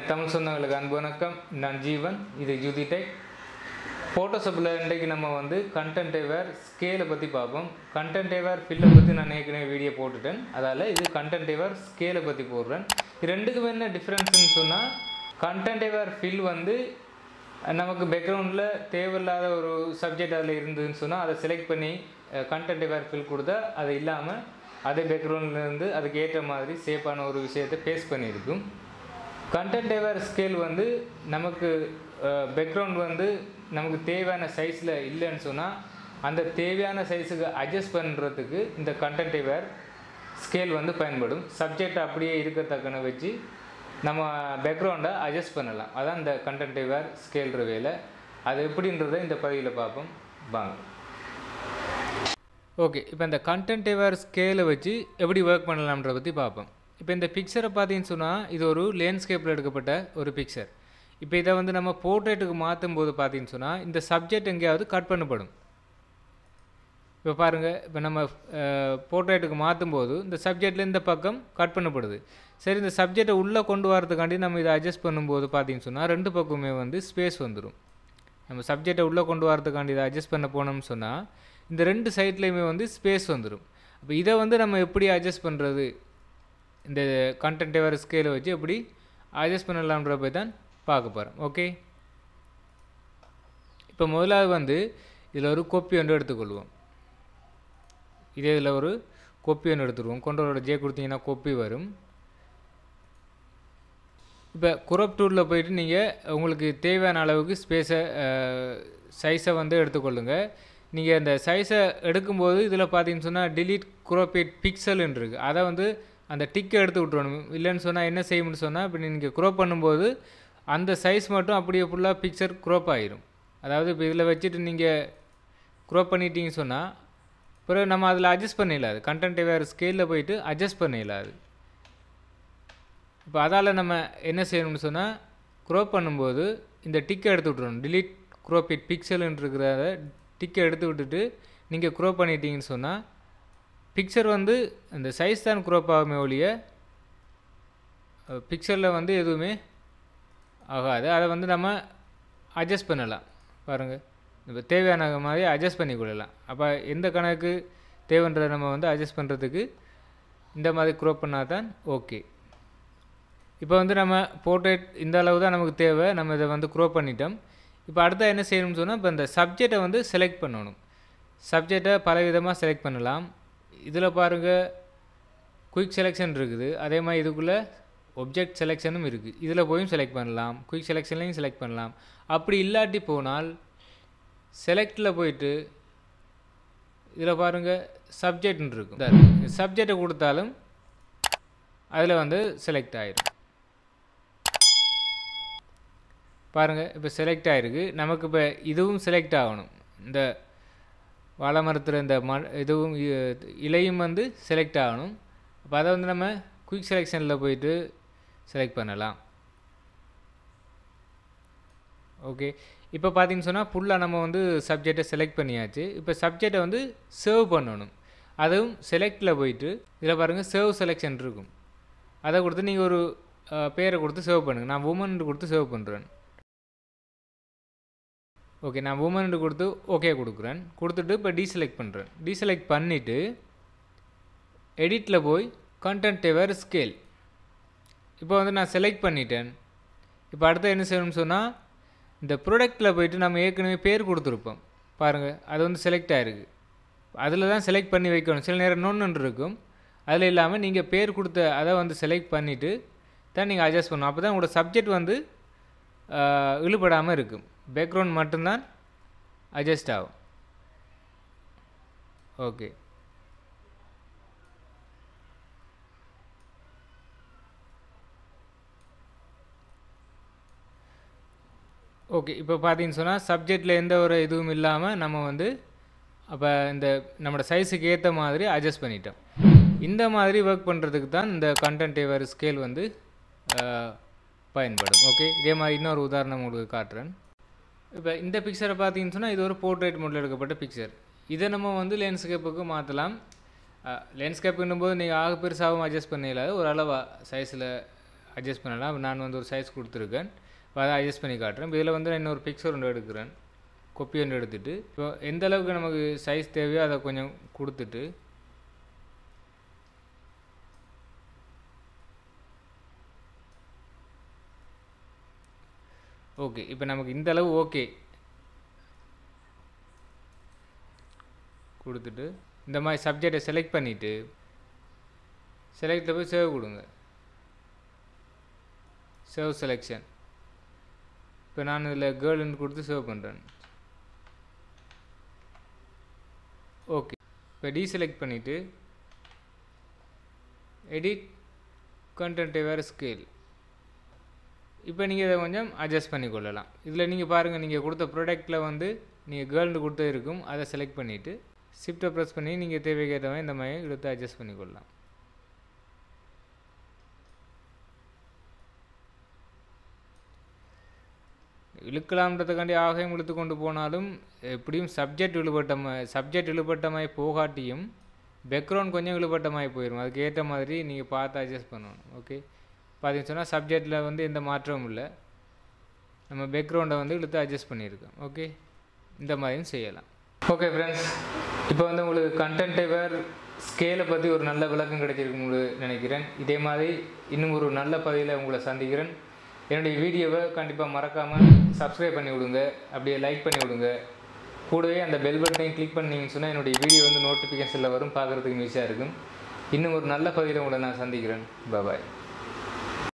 தமிழ் சொந்தங்களுக்கு அன்பு வணக்கம் நான் ஜீவன் இது ஜூதி டெக் ஃபோட்டோஷாப்பில் இன்றைக்கு நம்ம வந்து கண்டென்ட் எவர் ஸ்கேலை பற்றி பார்ப்போம் கண்டென்ட் எவர் ஃபில்லை பற்றி நான் ஏற்கனவே வீடியோ போட்டுட்டேன் அதால் இது கண்டென்ட் எவர் ஸ்கேலை பற்றி போடுறேன் இது ரெண்டுக்கும் என்ன டிஃப்ரென்ஸ்னு சொன்னால் கண்டென்ட் எவர் ஃபில் வந்து நமக்கு பேக்ரவுண்டில் தேவையில்லாத ஒரு சப்ஜெக்ட் அதில் இருந்ததுன்னு சொன்னால் அதை செலக்ட் பண்ணி கண்டென்ட் எவர் ஃபில் கொடுத்தா அது இல்லாமல் அதே பேக்ரவுண்ட்லேருந்து அதுக்கு ஏற்ற மாதிரி சேஃபான ஒரு விஷயத்தை பேஸ் பண்ணியிருக்கும் கண்டென்ட் எவர் ஸ்கேல் வந்து நமக்கு பேக்ரவுண்ட் வந்து நமக்கு தேவையான சைஸில் இல்லைன்னு சொன்னால் அந்த தேவையான சைஸுக்கு அட்ஜஸ்ட் பண்ணுறதுக்கு இந்த கண்டென்ட் எவர் ஸ்கேல் வந்து பயன்படும் சப்ஜெக்ட் அப்படியே இருக்கத்தக்கன வச்சு நம்ம பேக்ரவுண்டை அட்ஜஸ்ட் பண்ணலாம் அதான் இந்த கண்டென்ட் எவர் ஸ்கேல்ற வேலை அது எப்படின்றத இந்த பதிவில் பார்ப்போம் வாங்க ஓகே இப்போ இந்த கண்டென்ட் எவர் ஸ்கேலை வச்சு எப்படி ஒர்க் பண்ணலாம்ன்றத பற்றி பார்ப்போம் இப்போ இந்த பிக்சரை பார்த்தீங்கன்னு சொன்னால் இது ஒரு லேண்ட்ஸ்கேப்பில் எடுக்கப்பட்ட ஒரு பிக்சர் இப்போ இதை வந்து நம்ம போர்ட்ரேட்டுக்கு மாற்றும் போது பார்த்தீங்கன்னு சொன்னால் இந்த சப்ஜெக்ட் எங்கேயாவது கட் பண்ணப்படும் இப்போ பாருங்கள் இப்போ நம்ம போர்ட்ரேட்டுக்கு மாற்றும் போது இந்த சப்ஜெக்டில் இந்த பக்கம் கட் பண்ணப்படுது சரி இந்த சப்ஜெக்டை உள்ளே கொண்டு வரதுக்காண்டி நம்ம இதை அட்ஜஸ்ட் பண்ணும்போது பார்த்தீங்கன்னு சொன்னால் ரெண்டு பக்கமே வந்து ஸ்பேஸ் வந்துடும் நம்ம சப்ஜெக்டை உள்ளே கொண்டு வரதுக்காண்டி இதை அட்ஜஸ்ட் பண்ண போனோம்னு சொன்னால் இந்த ரெண்டு சைட்லேயுமே வந்து ஸ்பேஸ் வந்துடும் அப்போ இதை வந்து நம்ம எப்படி அட்ஜஸ்ட் பண்ணுறது இந்த கண்டென்ட் எவர் ஸ்கேலை வச்சு எப்படி அட்ஜஸ்ட் பண்ணலான்ற போய் தான் பார்க்க போகிறோம் ஓகே இப்போ முதலாவது வந்து இதில் ஒரு கொப்பி ஒன்று எடுத்துக்கொள்வோம் இதே இதில் ஒரு கொப்பி ஒன்று எடுத்துருவோம் கொண்டோரோட ஜே கொடுத்தீங்கன்னா கொப்பி வரும் இப்போ குரப் டூலில் போயிட்டு நீங்கள் உங்களுக்கு தேவையான அளவுக்கு ஸ்பேஸை சைஸை வந்து எடுத்துக்கொள்ளுங்கள் நீங்கள் அந்த சைஸை எடுக்கும்போது இதில் பார்த்தீங்கன்னு சொன்னால் டிலீட் குரோபேட் பிக்சல்னு இருக்குது அதை வந்து அந்த டிக்கை எடுத்து விட்றணும் இல்லைன்னு சொன்னால் என்ன செய்யணும்னு சொன்னால் இப்போ நீங்கள் குரோப் பண்ணும்போது அந்த சைஸ் மட்டும் அப்படியே ஃபுல்லாக பிக்சர் குரோப் ஆகிரும் அதாவது இப்போ இதில் வச்சுட்டு நீங்கள் குரோப் பண்ணிட்டீங்கன்னு சொன்னால் பிறகு நம்ம அதில் அட்ஜஸ்ட் பண்ணிடலாது கண்டென்ட் வேறு ஸ்கேலில் போயிட்டு அட்ஜஸ்ட் பண்ணிடலாது இப்போ அதால் நம்ம என்ன செய்யணும்னு சொன்னால் குரோப் பண்ணும்போது இந்த டிக்கை எடுத்து விட்றணும் டிலீட் குரோபிட் பிக்சல்னு இருக்கிறத டிக்கை எடுத்து விட்டுட்டு நீங்கள் குரோப் பண்ணிட்டீங்கன்னு சொன்னால் பிக்சர் வந்து அந்த சைஸ் தான் குரோப் ஆகுமே ஒழிய பிக்சரில் வந்து எதுவுமே ஆகாது அதை வந்து நம்ம அட்ஜஸ்ட் பண்ணலாம் பாருங்கள் இப்போ தேவையான மாதிரி அட்ஜஸ்ட் பண்ணி கொள்ளலாம் அப்போ எந்த கணக்கு தேவைன்றதை நம்ம வந்து அட்ஜஸ்ட் பண்ணுறதுக்கு இந்த மாதிரி குரோப் பண்ணால் தான் ஓகே இப்போ வந்து நம்ம போர்ட்ரேட் இந்த அளவு தான் நமக்கு தேவை நம்ம இதை வந்து குரோப் பண்ணிட்டோம் இப்போ அடுத்த என்ன செய்யணும்னு சொன்னால் இப்போ இந்த சப்ஜெக்டை வந்து செலக்ட் பண்ணணும் சப்ஜெக்டை பல விதமாக செலக்ட் பண்ணலாம் இதில் பாருங்கள் குயிக் செலெக்ஷன் இருக்குது அதே மாதிரி இதுக்குள்ளே ஒப்ஜெக்ட் செலெக்ஷனும் இருக்குது இதில் போயும் செலக்ட் பண்ணலாம் குயிக் செலெக்ஷன்லையும் செலக்ட் பண்ணலாம் அப்படி இல்லாட்டி போனால் செலக்டில் போயிட்டு இதில் பாருங்கள் சப்ஜெக்ட்னு இருக்கும் சப்ஜெக்டை கொடுத்தாலும் அதில் வந்து செலக்ட் ஆயிரும் பாருங்கள் இப்போ செலக்ட் ஆகிருக்கு நமக்கு இப்போ இதுவும் செலக்ட் ஆகணும் இந்த வாழை மரத்தில் இந்த ம இதுவும் இலையும் வந்து செலக்ட் ஆகணும் அப்போ அதை வந்து நம்ம குயிக் செலெக்ஷனில் போயிட்டு செலக்ட் பண்ணலாம் ஓகே இப்போ பார்த்தீங்கன்னு சொன்னால் ஃபுல்லாக நம்ம வந்து சப்ஜெக்டை செலக்ட் பண்ணியாச்சு இப்போ சப்ஜெக்டை வந்து சேவ் பண்ணணும் அதுவும் செலக்டில் போயிட்டு இதில் பாருங்கள் சேவ் செலெக்ஷன் இருக்கும் அதை கொடுத்து நீங்கள் ஒரு பேரை கொடுத்து சேவ் பண்ணுங்கள் நான் உமன் கொடுத்து சேவ் பண்ணுறேன் ஓகே நான் உமன் கொடுத்து ஓகே கொடுக்குறேன் கொடுத்துட்டு இப்போ டீசெலக்ட் பண்ணுறேன் டீசெலக்ட் பண்ணிவிட்டு எடிட்டில் போய் கண்டென்ட் எவர் ஸ்கேல் இப்போ வந்து நான் செலக்ட் பண்ணிட்டேன் இப்போ அடுத்து என்ன செய்யணும்னு சொன்னால் இந்த ப்ராடக்ட்டில் போயிட்டு நம்ம ஏற்கனவே பேர் கொடுத்துருப்போம் பாருங்கள் அது வந்து செலக்ட் ஆகிருக்கு அதில் தான் செலக்ட் பண்ணி வைக்கணும் சில நேரம் இன்னொன்று இருக்கும் அதில் இல்லாமல் நீங்கள் பேர் கொடுத்த அதை வந்து செலக்ட் பண்ணிவிட்டு தான் நீங்கள் அட்ஜஸ்ட் பண்ணணும் அப்போ தான் உங்களோட சப்ஜெக்ட் வந்து இழுபடாமல் இருக்கும் பேக்ரவுண்ட் மட்டும்தான் அட்ஜஸ்ட் ஆகும் ஓகே ஓகே இப்போ பார்த்தீங்கன்னு சொன்னால் சப்ஜெக்டில் எந்த ஒரு இதுவும் இல்லாமல் நம்ம வந்து அப்போ இந்த நம்மளோட சைஸுக்கு ஏற்ற மாதிரி அட்ஜஸ்ட் பண்ணிட்டோம் இந்த மாதிரி ஒர்க் பண்ணுறதுக்கு தான் இந்த கண்டென்ட் எவர் ஸ்கேல் வந்து பயன்படும் ஓகே இதே மாதிரி இன்னொரு உதாரணம் உங்களுக்கு காட்டுறேன் இப்போ இந்த பிக்சரை பார்த்தீங்கன்னு சொன்னால் இது ஒரு போர்ட்ரேட் மோடில் எடுக்கப்பட்ட பிக்சர் இதை நம்ம வந்து லேண்ட்ஸ்கேப்புக்கு மாற்றலாம் லேண்ட்ஸ்கேப்புன்னும் போது நீங்கள் ஆக பெருசாகவும் அட்ஜஸ்ட் பண்ண இல்லாத ஒரு அளவாக சைஸில் அட்ஜஸ்ட் பண்ணலாம் நான் வந்து ஒரு சைஸ் கொடுத்துருக்கேன் இப்போ அதை அட்ஜஸ்ட் பண்ணி காட்டுறேன் இதில் வந்து நான் இன்னொரு பிக்சர் ஒன்று எடுக்கிறேன் கொப்பி ஒன்று எடுத்துகிட்டு இப்போ எந்த அளவுக்கு நமக்கு சைஸ் தேவையோ அதை கொஞ்சம் கொடுத்துட்டு ஓகே இப்போ நமக்கு இந்த அளவு ஓகே கொடுத்துட்டு இந்த மாதிரி சப்ஜெக்டை செலக்ட் பண்ணிவிட்டு செலக்டில் போய் சேவ் கொடுங்க சேவ் செலெக்ஷன் இப்போ நான் இதில் கேர்ள்னு கொடுத்து சேவ் பண்ணுறேன் ஓகே இப்போ டீசெலக்ட் பண்ணிவிட்டு எடிட் கண்டென்ட் வேறு ஸ்கேல் இப்போ நீங்கள் இதை கொஞ்சம் அட்ஜஸ்ட் பண்ணி கொள்ளலாம் இதில் நீங்கள் பாருங்கள் நீங்கள் கொடுத்த ப்ராடக்ட்டில் வந்து நீங்கள் கேர்ள்னு கொடுத்தது இருக்கும் அதை செலக்ட் பண்ணிவிட்டு ஷிஃப்ட்டை ப்ரெஸ் பண்ணி நீங்கள் தேவைக்கேற்ற மாதிரி இந்த மாதிரி எடுத்து அட்ஜஸ்ட் பண்ணி கொள்ளலாம் இழுக்கலாம்ன்றதுக்காண்டி ஆகையும் இழுத்து கொண்டு போனாலும் எப்படியும் சப்ஜெக்ட் இழுபட்ட சப்ஜெக்ட் இழுபட்ட மாதிரி போகாட்டியும் பேக்ரவுண்ட் கொஞ்சம் இழுபட்ட மாதிரி போயிடும் அதுக்கு ஏற்ற மாதிரி நீங்கள் பார்த்து அட்ஜஸ்ட் பண்ணணும் ஓகே பார்த்தீங்கன்னு சொன்னால் சப்ஜெக்டில் வந்து எந்த மாற்றமும் இல்லை நம்ம பேக்ரவுண்டை வந்து இழுத்து அட்ஜஸ்ட் பண்ணியிருக்கோம் ஓகே இந்த மாதிரியும் செய்யலாம் ஓகே ஃப்ரெண்ட்ஸ் இப்போ வந்து உங்களுக்கு கண்டென்ட் வேர் ஸ்கேலை பற்றி ஒரு நல்ல விளக்கம் கிடைச்சிருக்கும்னு நினைக்கிறேன் இதே மாதிரி இன்னும் ஒரு நல்ல பதிவில் உங்களை சந்திக்கிறேன் என்னுடைய வீடியோவை கண்டிப்பாக மறக்காமல் சப்ஸ்கிரைப் பண்ணி விடுங்க அப்படியே லைக் பண்ணி விடுங்க கூடவே அந்த பெல் பட்டனையும் கிளிக் பண்ணிங்கன்னு சொன்னால் என்னுடைய வீடியோ வந்து நோட்டிஃபிகேஷனில் வரும் பார்க்குறதுக்கு ஈஸியாக இருக்கும் இன்னும் ஒரு நல்ல பதிவில் உங்களை நான் சந்திக்கிறேன் பாய்